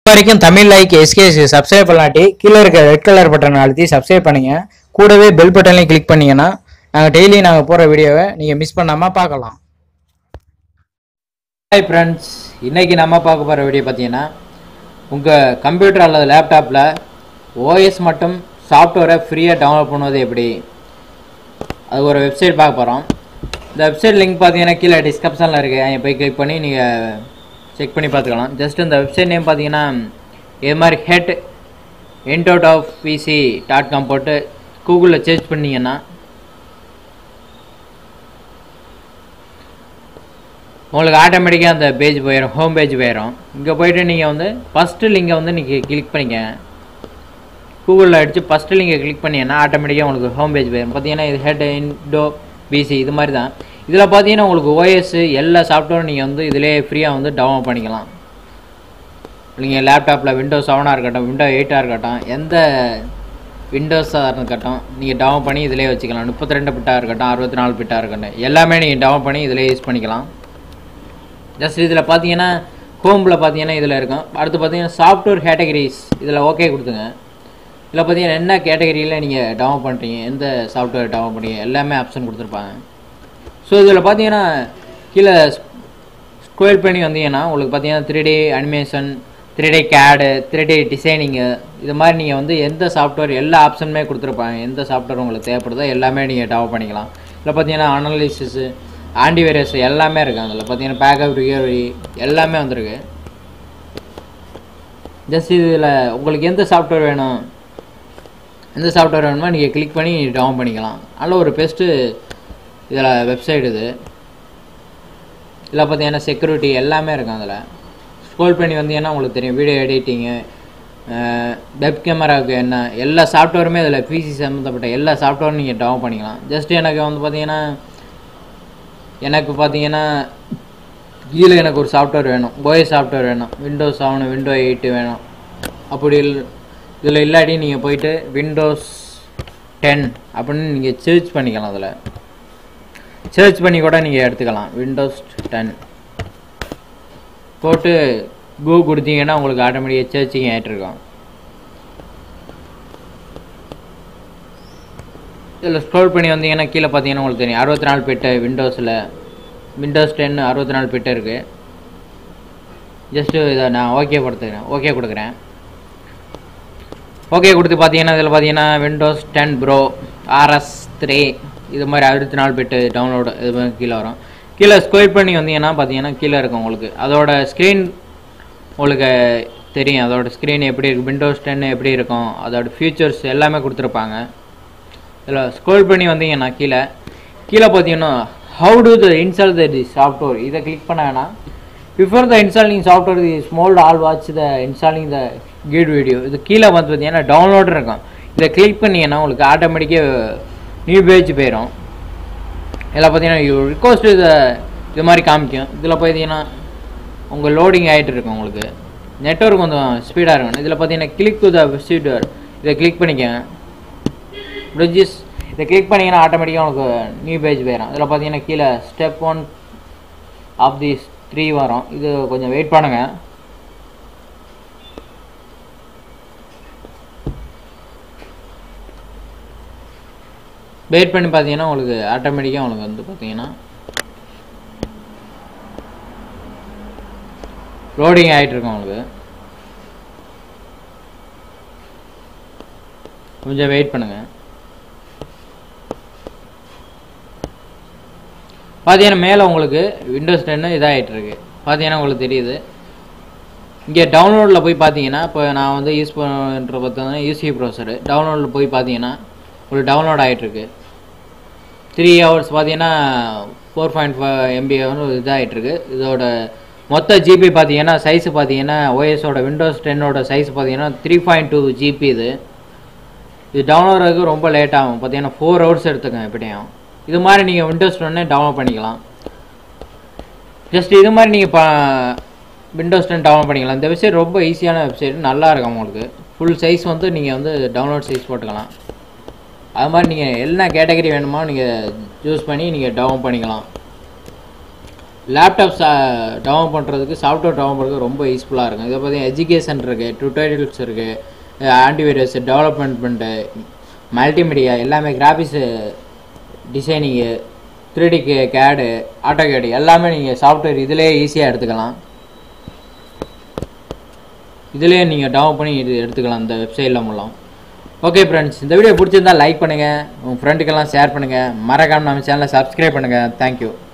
வரைக்கும் தமிழ் லைக் எஸ்கேஸ் சப்ஸ்கிரைப் பண்ணாட்டி கீழே இருக்க ரெட் கலர் பட்டன் அழுத்தி சப்ஸ்கிரைப் பண்ணுங்க கூடவே பெல் பட்டன்லையும் கிளிக் பண்ணீங்கன்னா நாங்கள் டெய்லி நாங்கள் போகிற வீடியோவை நீங்கள் மிஸ் பண்ணாமல் பார்க்கலாம் ஹாய் ஃப்ரெண்ட்ஸ் இன்னைக்கு நம்ம பார்க்க போகிற வீடியோ பார்த்தீங்கன்னா உங்கள் கம்ப்யூட்டர் அல்லது லேப்டாப்பில் ஓஎஸ் மட்டும் சாஃப்ட்வேரை ஃப்ரீயாக டவுன்லோட் பண்ணுவது எப்படி அது ஒரு வெப்சைட் பார்க்க போகிறோம் இந்த வெப்சைட் லிங்க் பார்த்தீங்கன்னா கீழே டிஸ்கிரிப்ஷனில் இருக்குது அங்கே போய் கிளிக் பண்ணி நீங்கள் செக் பண்ணி பார்த்துக்கலாம் ஜஸ்ட் இந்த வெப்சைட் நேம் பார்த்தீங்கன்னா இது மாதிரி get into of PC dot com போட்டு கூகுளில் சர்ச் பண்ணீங்கன்னா உங்களுக்கு ஆட்டோமேட்டிக்காக அந்த பேஜ் போயிடும் ஹோம் பேஜ் போயிடும் இங்கே போயிட்டு நீங்கள் வந்து ஃபஸ்ட்டு லிங்கை வந்து நீங்கள் கிளிக் பண்ணிக்க கூகுளில் அடித்து ஃபஸ்ட்டு லிங்கை கிளிக் பண்ணீங்கன்னா ஆட்டோமேட்டிக்காக உங்களுக்கு ஹோம் பேஜ் போயிடும் பார்த்தீங்கன்னா இது ஹெட் இன்டோ பிசி இது மாதிரி தான் இதில் பார்த்தீங்கன்னா உங்களுக்கு ஓஎஸ் எல்லா சாஃப்ட்வேரும் நீங்கள் வந்து இதிலே ஃப்ரீயாக வந்து டவுன்லோட் பண்ணிக்கலாம் நீங்கள் லேப்டாப்பில் விண்டோஸ் செவனாக இருக்கட்டும் விண்டோ எயிட்டாக இருக்கட்டும் எந்த விண்டோஸாக இருக்கட்டும் நீங்கள் டவுன் பண்ணி இதிலே வச்சுக்கலாம் முப்பத்தி ரெண்டு பிட்டாக இருக்கட்டும் அறுபத்தி நாலு பிட்டாக இருக்கட்டும் எல்லாமே நீங்கள் டவுன் பண்ணி இதிலே யூஸ் பண்ணிக்கலாம் ஜஸ்ட் இதில் பார்த்தீங்கன்னா ஹோமில் பார்த்தீங்கன்னா இதில் இருக்கும் அடுத்து பார்த்தீங்கன்னா சாஃப்ட்வேர் கேட்டகரிஸ் இதில் ஓகே கொடுத்துங்க இதில் பார்த்தீங்கன்னா என்ன கேட்டகரியில் நீங்கள் டவுன் பண்ணுறீங்க எந்த சாஃப்ட்வேர் டவுன் பண்ணுறீங்க எல்லாமே ஆப்ஷன் கொடுத்துருப்பாங்க ஸோ இதில் பார்த்தீங்கன்னா கீழே ஸ்கோல் பண்ணி வந்தீங்கன்னா உங்களுக்கு பார்த்தீங்கன்னா three D animation three D CAD three D designing இது மாதிரி நீங்கள் வந்து எந்த சாஃப்ட்வேர் எல்லா ஆப்ஷனுமே கொடுத்துருப்பாங்க எந்த சாஃப்ட்வேர் உங்களுக்கு தேவைப்படுதோ எல்லாமே நீங்கள் டவுன் பண்ணிக்கலாம் இதில் பார்த்தீங்கன்னா அனாலிசிஸு ஆன்டிவைரஸ் எல்லாமே இருக்குது அதில் பார்த்தீங்கன்னா பேக்கப் ரிகவரி எல்லாமே வந்திருக்கு ஜஸ்ட் இதில் உங்களுக்கு எந்த சாஃப்ட்வேர் வேணும் எந்த சாஃப்ட்வேர் வேணுமோ நீங்கள் கிளிக் பண்ணி டவுன் பண்ணிக்கலாம் நல்ல ஒரு பெஸ்ட்டு இதில் வெப்சைட் இது இதில் பார்த்தீங்கன்னா செக்யூரிட்டி எல்லாமே இருக்கும் அதில் ஸ்க்ரோல் பண்ணி வந்தீங்கன்னா உங்களுக்கு தெரியும் வீடியோ எடிட்டிங்கு வெப் கேமராவுக்கு என்ன எல்லா சாஃப்ட்வேருமே இதில் பிசி சம்மந்தப்பட்ட எல்லா சாஃப்ட்வேரும் நீங்கள் டவுன் பண்ணிக்கலாம் ஜஸ்ட் எனக்கு வந்து பார்த்தீங்கன்னா எனக்கு பார்த்தீங்கன்னா கீழே எனக்கு ஒரு சாஃப்ட்வேர் வேணும் ஓஎஸ் சாஃப்ட்வேர் வேணும் விண்டோஸ் செவனு விண்டோ எயிட்டு வேணும் அப்படி இல் இதில் இல்லாட்டி நீங்கள் போயிட்டு விண்டோஸ் டென் அப்படின்னு நீங்கள் சர்ச் பண்ணிக்கலாம் அதில் சர்ச் பண்ணி கூட நீங்கள் எடுத்துக்கலாம் விண்டோஸ் டென் போட்டு கூ கொடுத்தீங்கன்னா உங்களுக்கு ஆட்டோமேட்டிக்காக சர்ச்சிங் ஆகிட்டுருக்கும் இதில் ஸ்க்ரோல் பண்ணி வந்தீங்கன்னா கீழே பார்த்தீங்கன்னா உங்களுக்கு தெரியும் அறுபத்தி நாலு பிட்டு விண்டோஸில் விண்டோஸ் டென் அறுபத்தி நாலு பிட்டு இருக்குது ஜஸ்ட்டு இதை நான் ஓகே கொடுத்துக்கிறேன் ஓகே கொடுக்குறேன் ஓகே கொடுத்து பார்த்தீங்கன்னா இதில் பார்த்தீங்கன்னா Windows ten pro RS three இது மாதிரி அறுபத்தி நாலு பிட்டு டவுன்லோடு இது மாதிரி கீழே வரும் கீழே ஸ்கொயர் பண்ணி வந்தீங்கன்னா பார்த்தீங்கன்னா கீழே இருக்கும் உங்களுக்கு அதோட ஸ்க்ரீன் உங்களுக்கு தெரியும் அதோட ஸ்க்ரீன் எப்படி இருக்குது விண்டோஸ் டென் எப்படி இருக்கும் அதோட ஃபியூச்சர்ஸ் எல்லாமே கொடுத்துருப்பாங்க இதில் ஸ்க்ரோல் பண்ணி வந்தீங்கன்னா கீழே கீழே பார்த்தீங்கன்னா how to the install the the software இதை கிளிக் பண்ணாங்கன்னா before the installing software the small all watch the installing the kit video இது கீழே வந்து பார்த்தீங்கன்னா டவுன்லோட் இருக்கும் இதை கிளிக் பண்ணீங்கன்னா உங்களுக்கு ஆட்டோமேட்டிக்காக நியூ பேஜ் போயிடும் இதில் பார்த்தீங்கன்னா யூ ரிக்வஸ்ட் இதை இது மாதிரி காமிக்கும் இதில் பார்த்தீங்கன்னா உங்கள் லோடிங் ஆகிட்டு இருக்கும் உங்களுக்கு நெட்ஒர்க் கொஞ்சம் ஸ்பீடாக இருக்கும் இதில் பார்த்தீங்கன்னா கிளிக் டு த விசிட்டர் இதை கிளிக் பண்ணிக்கங்க ப்ரிட்ஜஸ் இதை கிளிக் பண்ணிங்கன்னா ஆட்டோமேட்டிக்காக உங்களுக்கு நியூ பேஜ் போயிடும் இதில் பார்த்தீங்கன்னா கீழே step one of the three வரும் இது கொஞ்சம் வெயிட் பண்ணுங்கள் வெயிட் பண்ணி பார்த்தீங்கன்னா உங்களுக்கு ஆட்டோமேட்டிக்காக உங்களுக்கு வந்து பார்த்தீங்கன்னா லோடிங் ஆகிட்டு இருக்கும் உங்களுக்கு கொஞ்சம் வெயிட் பண்ணுங்கள் பார்த்தீங்கன்னா மேலே உங்களுக்கு விண்டோஸ் டென்னு இதாகிட்டு இருக்கு பார்த்தீங்கன்னா உங்களுக்கு தெரியுது இங்கே டவுன்லோடில் போய் பார்த்தீங்கன்னா இப்போ நான் வந்து யூஸ் பண்ணுற பார்த்தீங்கன்னா யூசி ப்ரௌசரு டவுன்லோடில் போய் பார்த்தீங்கன்னா உங்களுக்கு டவுன்லோட் ஆகிட்டுருக்கு த்ரீ ஹவர்ஸ் பார்த்தீங்கன்னா ஃபோர் பாயிண்ட் ஃபைவ் எம்பி வந்து இதாகிட்டுருக்கு இதோட மொத்த ஜிபி பார்த்தீங்கன்னா சைஸு பார்த்தீங்கன்னா ஓஎஸோட விண்டோஸ் டென்னோட சைஸ் பார்த்தீங்கன்னா த்ரீ பாயிண்ட் டூ ஜிபி இது இது டவுன்லோட் ஆகிறதுக்கு ரொம்ப லேட் ஆகும் பார்த்தீங்கன்னா ஃபோர் ஹவர்ஸ் எடுத்துக்கோங்க எப்படியும் இது மாதிரி நீங்கள் விண்டோஸ் டென்னே டவுன்லோட் பண்ணிக்கலாம் ஜஸ்ட் இது மாதிரி நீங்கள் ப விண்டோஸ் டென் டவுன்லோட் பண்ணிக்கலாம் இந்த வெப்சைட் ரொம்ப ஈஸியான வெப்சைட் நல்லா இருக்கும் உங்களுக்கு ஃபுல் சைஸ் வந்து நீங்கள் வந்து டவுன்லோட் சைஸ் போட்டுக்கலாம் அது மாதிரி நீங்கள் என்ன கேட்டகரி வேணுமோ நீங்கள் சூஸ் பண்ணி நீங்கள் டவுன் பண்ணிக்கலாம் லேப்டாப் டவுன் பண்ணுறதுக்கு சாஃப்ட்வேர் டவுன் பண்ணுறதுக்கு ரொம்ப யூஸ்ஃபுல்லாக இருக்கும் இதை பார்த்தீங்கன்னா எஜுகேஷன் இருக்குது டுட்டோரியல்ஸ் இருக்குது ஆன்டிவைரஸ் டெவலப்மெண்ட்டு மல்டிமீடியா எல்லாமே கிராஃபிக்ஸு டிசைனிங்கு த்ரீடிக்கு கேடு ஆட்டோ கேடு எல்லாமே நீங்கள் சாஃப்ட்வேர் இதிலே ஈஸியாக எடுத்துக்கலாம் இதிலே நீங்கள் டவுன் பண்ணி இது எடுத்துக்கலாம் இந்த வெப்சைட்டில் மூலம் ஓகே ஃப்ரெண்ட்ஸ் இந்த வீடியோ பிடிச்சிருந்தா லைக் பண்ணுங்கள் உங்கள் ஃப்ரெண்டுக்கெல்லாம் ஷேர் பண்ணுங்கள் மறக்காம நம்ம சேனலை சப்ஸ்கிரைப் பண்ணுங்கள் தேங்க்யூ